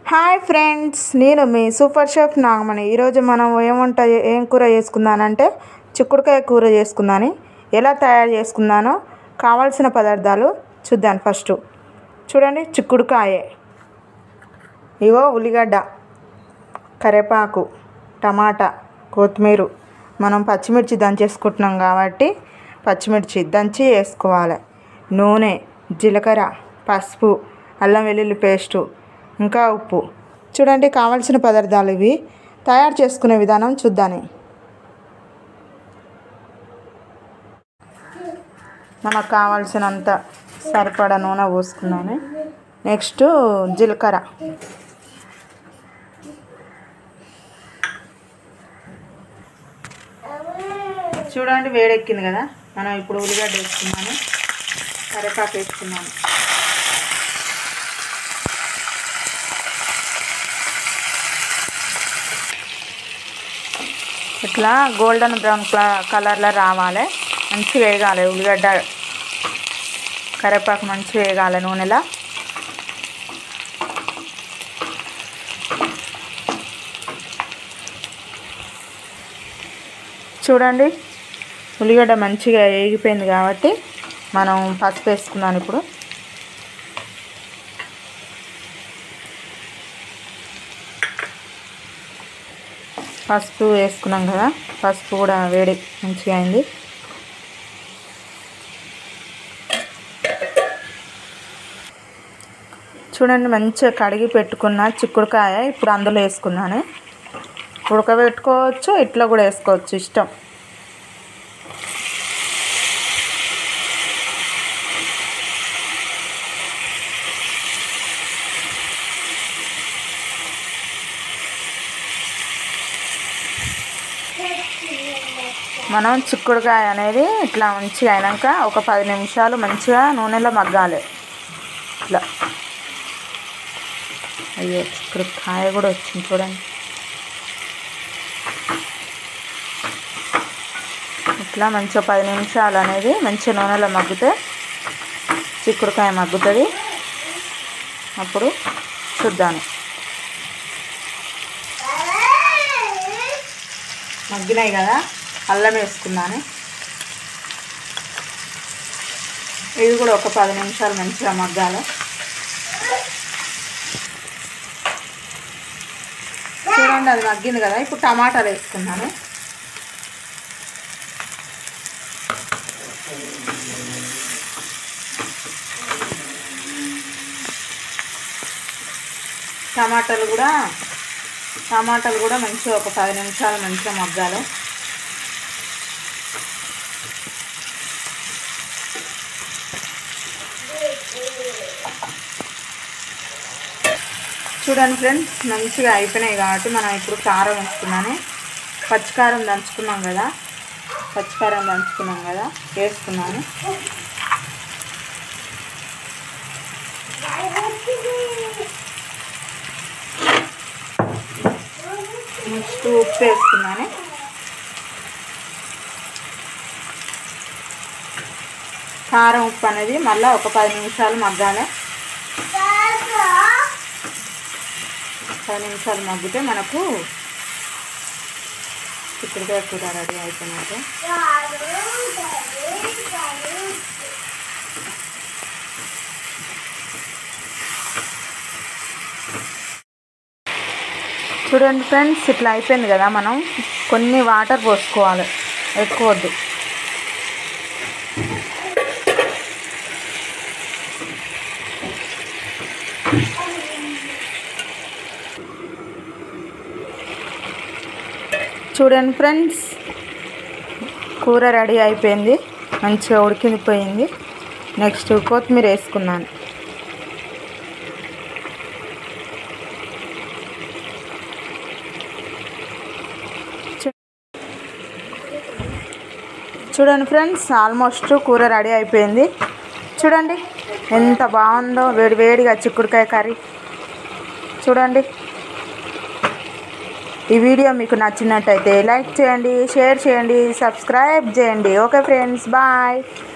hi friends నేను మీ super chef Nagamani ఈరోజు మనం ఏం వంట ఏం కూర చేసుకుందానంటే చిక్కుడుకాయ కూర చేసుకుందాని ఎలా తయారు చేసుకుందానో కావాల్సిన పదార్థాలు చూద్దాం ఫస్ట్ చూడండి చిక్కుడుకాయ ఇగో ఉల్లిగడ్డ కరివేపాకు టమాటా కొత్తిమీర మనం పచ్చిమిర్చి దంచేసుకుంటున్నాం కాబట్టి పచ్చిమిర్చి దంచి వేసుకోవాలి నూనె జీలకర్ర పసుపు అల్లం వెల్లుల్లి పేస్టు ఇంకా ఉప్పు చూడండి కావాల్సిన పదార్థాలు ఇవి తయారు చేసుకునే విధానం చూద్దాని మనకు కావాల్సినంత సరిపడా నూనె పోసుకున్నాను నెక్స్ట్ జీలకర్ర చూడండి వేడెక్కింది కదా మనం ఇప్పుడు ఉల్లిగడ్డ వేసుకున్నాను కరివేపాకు వేసుకున్నాను ఇట్లా గోల్డెన్ బ్రౌన్ కలర్లో రావాలి మంచి వేగాలి ఉల్లిగడ్డ కరివేపాకు మంచి వేగాలి నూనెలో చూడండి ఉల్లిగడ్డ మంచిగా వేగిపోయింది కాబట్టి మనం పసుపు వేసుకున్నాను ఇప్పుడు పసుపు వేసుకున్నాం కదా పసుపు కూడా వేడి మంచిగా అయింది చూడండి మంచిగా కడిగి పెట్టుకున్న చిక్కుడుకాయ ఇప్పుడు అందులో వేసుకున్నాను ఉడకబెట్టుకోవచ్చు ఇట్లా కూడా వేసుకోవచ్చు ఇష్టం మనం చిక్కుడుకాయ అనేది ఇట్లా మంచిగా అయినాక ఒక పది నిమిషాలు మంచిగా నూనెలో మగ్గాలి ఇట్లా అయ్యో చిక్కుడుకాయ కూడా వచ్చింది చూడండి ఇట్లా మంచిగా పది నిమిషాలు అనేది మంచిగా నూనెలో మగ్గితే చిక్కుడుకాయ మగ్గుతుంది అప్పుడు చూద్దాను మగ్గినాయి కదా అల్లం వేసుకున్నాను ఇది కూడా ఒక పది నిమిషాలు మంచిగా మగ్గాలి చూడండి అది మగ్గింది కదా ఇప్పుడు టమాటాలు వేసుకున్నాను టమాటాలు కూడా టమాటాలు కూడా మంచిగా ఒక పది నిమిషాలు మంచిగా మగ్గాలి చూడండి ఫ్రెండ్స్ మంచిగా అయిపోయినాయి కాబట్టి మనం ఇప్పుడు కారం వేసుకున్నాను పచ్చికారం దంచుకున్నాం కదా పచ్చికారం దంచుకున్నాం కదా వేసుకున్నాను నెక్స్ట్ ఉప్పు వేసుకున్నాను కారం ఉప్పు అనేది మళ్ళీ ఒక పది నిమిషాలు మగ్గాలి పది నిమిషాలు మగ్గితే మనకు చిక్కుడుకాయ కూర రెడీ అయిపోయినట్టు చూడండి ఫ్రెండ్స్ ఇట్లా అయిపోయింది కదా మనం కొన్ని వాటర్ పోసుకోవాలి ఎక్కువ వద్దు చూడండి ఫ్రెండ్స్ కూర రెడీ అయిపోయింది మంచిగా ఉడికిపోయింది నెక్స్ట్ కొత్తిమీర వేసుకున్నాను చూడండి ఫ్రెండ్స్ ఆల్మోస్ట్ కూర రెడీ అయిపోయింది చూడండి ఎంత బాగుందో వేడి వేడిగా చిక్కుడుకాయ కర్రీ చూడండి ఈ వీడియో మీకు నచ్చినట్టయితే లైక్ చేయండి షేర్ చేయండి సబ్స్క్రైబ్ చేయండి ఓకే ఫ్రెండ్స్ బాయ్